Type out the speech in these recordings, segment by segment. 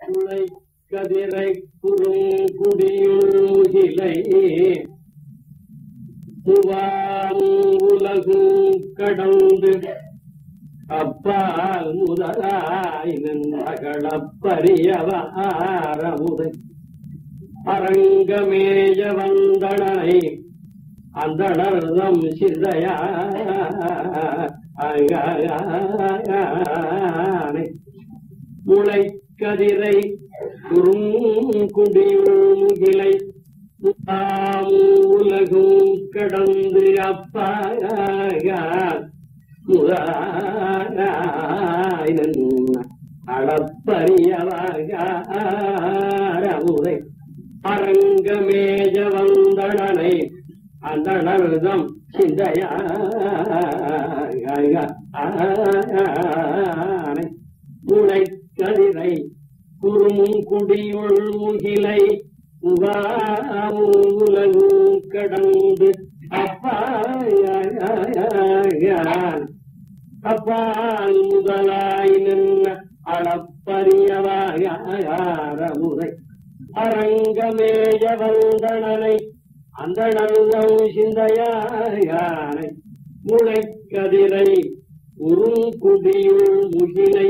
குளை கதிரை குறுங்குடியுகிலை முவாம் உலகும் கடந்து அப்பால் முதலாய் நின்றகளப்பரியவாரமுதை அரங்கமேய வந்தனை அந்தணர்தம் சிந்தையா முளைக்கதிரை குறுங்குடியுகிலை உலகும் கடந்து அப்பாக முதாயன் அளப்பரியவாகமுதை அரங்கமேஜ வந்தடனை அந்தணர்தம் சிந்தையானை முளைக்கதிரை குறுமும் குடியுள் முகிலை உலகும் கடந்து அப்பாயான் அப்பால் முதலாய் நின்ன அளப்பரியவாயாரமுறை அரங்கமேய வந்தனனை அந்த நல்லம் சிந்தையானை முளைக்கதிரை உருங்குடியுள் முகிலை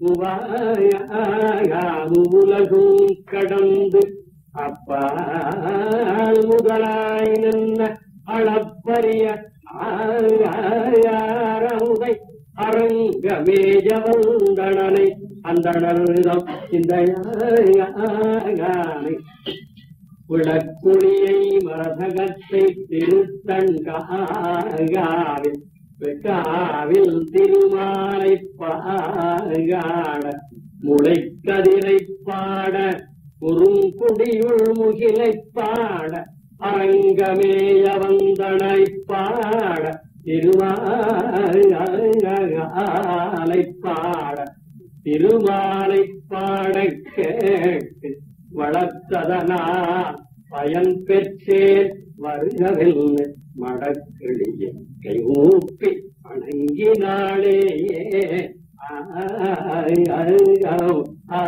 உலகும் கடந்து அப்பால் முதலாய் நின்ன அளப்பரிய ஆயாரமுதை அரங்கமேஜவந்தனனை அந்த நல்லம் சிந்தையானை விளக்குழியை மரதகத்தை திருத்தங்காவில் வெக்காவில் திருமாலை பாகாட முளைக்கதிரை பாட குறுங்குடியுள் முகிலை பாட அரங்கமேய வந்தனை பாட திருமாலை பாட திருமாலை பாட கேட்டு வளர்த்ததனா பயன் பெற்றேன் வருகவில்லை மடக்கிளிய கை ஊப்பி வணங்கினாளேயே ஆய் அருகாம்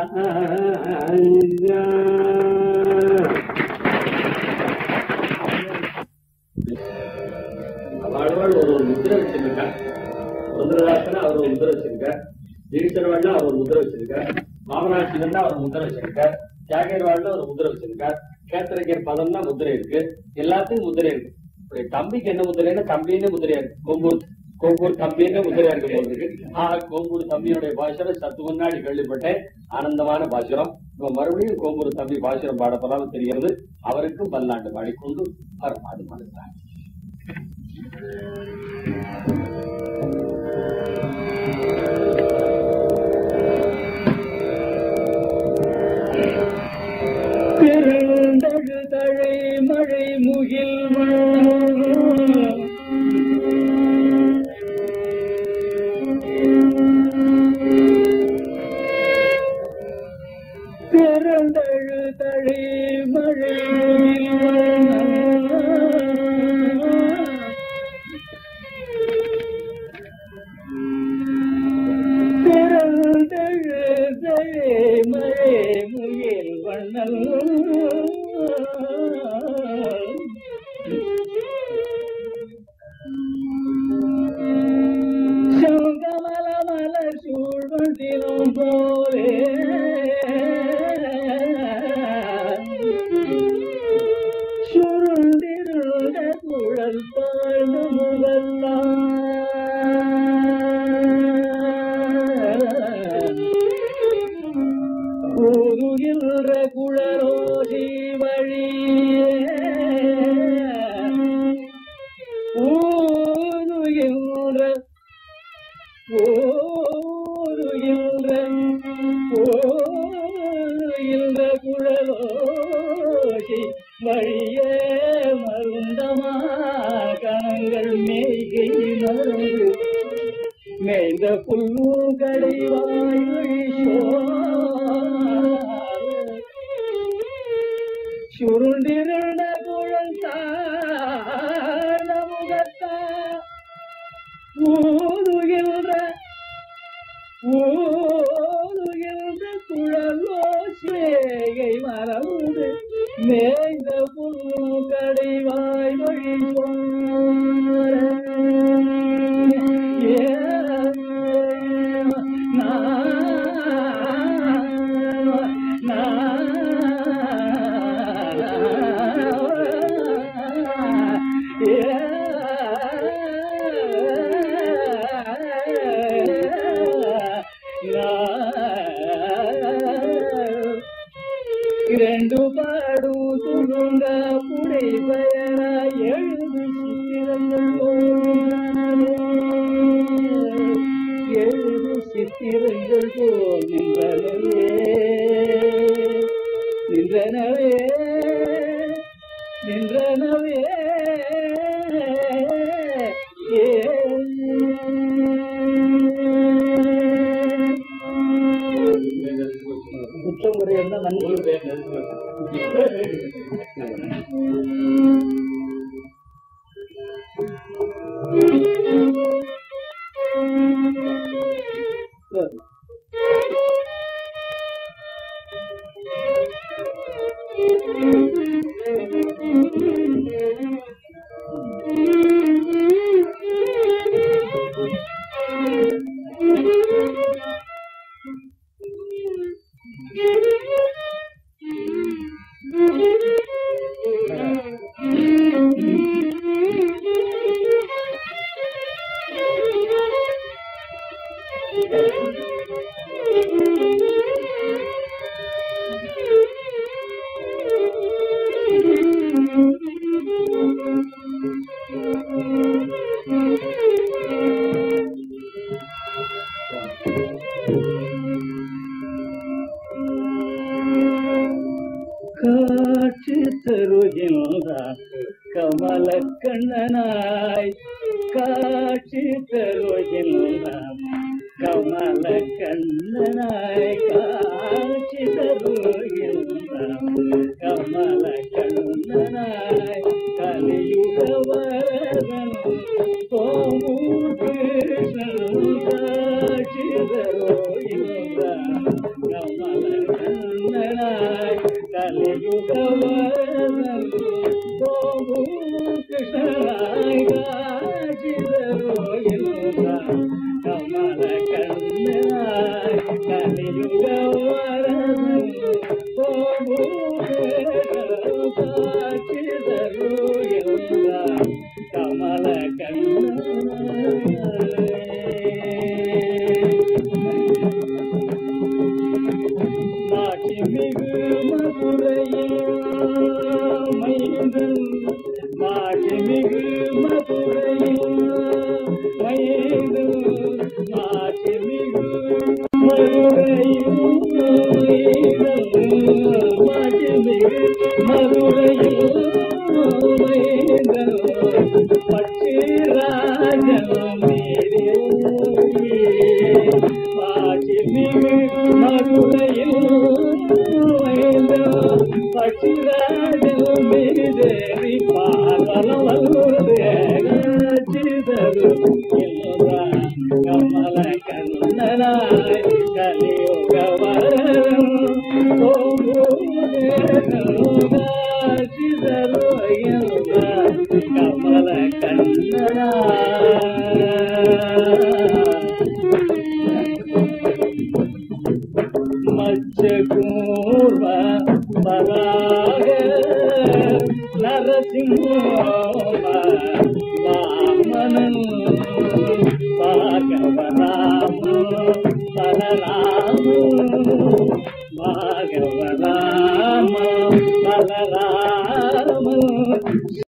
அவள் ஒரு முத்திரை வச்சிருக்கார் சுந்தரதாசன் அவர் ஒரு முத்திரை வச்சிருக்கார் தீட்சரவாள்ல அவர் ஒரு முத்திரை வச்சிருக்கார் மாமனாட்சிகள்ல அவர் முத்திரை வச்சிருக்கார் தியாகர்வாள்ல ஒரு முத்திரை வச்சிருக்கார் கேத்திரக்கர் பதம்னா முத்திரை இருக்கு எல்லாத்துக்கும் முத்திரை இருக்கு இப்படி தம்பிக்கு என்ன முத்திரைன்னா தம்பின்னு முத்திரையா இருக்கு கொம்பூர் கொம்பூர் தம்பின்னு முத்திரையா இருக்கு போல இருக்கு ஆஹ் கொம்பூர் தம்பியினுடைய பாசுரம் சத்து முன்னாடி கேள்விப்பட்டேன் ஆனந்தமான பாசுரம் இப்ப மறுபடியும் கொம்பூர் தம்பி பாசுரம் பாட போறாலும் தெரிகிறது அவருக்கும் பல்லாண்டு பாடிக்கொண்டு அவர் பாடு பாடுகிறார் பெருந்தழுதழை மழை முகில் பெருந்தழுதழை மழை பெருந்தழுதழை மழை முகில் வண்ணல் செங்கமல மலர் சூழ்வதிலும் போலே சுருண்டிருந்த குழல் தாழ்ந்த முகல்லாம் ஊருகின்ற குழலோசி வழியே ஊருகின்ற ஊருகின்ற ஊருகின்ற குழலோசி வழியே மருந்தமா கணங்கள் மேய்கை மருந்து மேய்ந்த புல்லுகளை வாய் சுருண்டிருந்த குழல் தாழ முகத்தா ஊதுகின்ற ஊதுகின்ற குழல் அல்லோ சேகை மறந்து மேய்ந்த புல் கடைவாய் வழி போற. ஏ, நான், நான், இரண்டு பாடும் துணுங்க புடை பெயர எழுது சித்திரங்கள் போல் எழுது சித்திரங்கள் போல் நின்றனவே நின்றனவே நின்றனவே குற்றம் குறையன்னா நன்மை காட்சி தருகின்றார் கமல கண்ணனாய் காட்சி தருகின்றார் கமல கண்ணனாய் காட்சி தருகின்றார் கமல கண்ணனாய் கலியுக வரதன் கோமூர் கிருஷ்ணன் காட்சி தருகின்றார் கமல கண்ணனாய் கலியுக வரதன் கோமூர் கிருஷ்ணனாய் காட்சி தருகின்றார் கமல கண்ணனாய் கலியுக வரதன் கோமூர் காட்சி தருகின்றார் கமல நாட்டி மிகு மதுரையில் மைந்தன் நாட்டி மிகு மதுரையில் மைந்தன் நாட்டி மிகு மதுரையில் நாட்டி மிகு மதுரையில் மைந்தன் பட்சி ராஜனம் பாட்டி மிகு மதுரையில் பட்சிராஜல் மீதேறி பாதலம் சிதறு கமல கண்ணனாய் கலியுக வரம் சிதறு கமல கண்ணனா மச்சகூர்வ பராக நரசிம்ம வாமனன் பாகவராம பலராம பாகவராம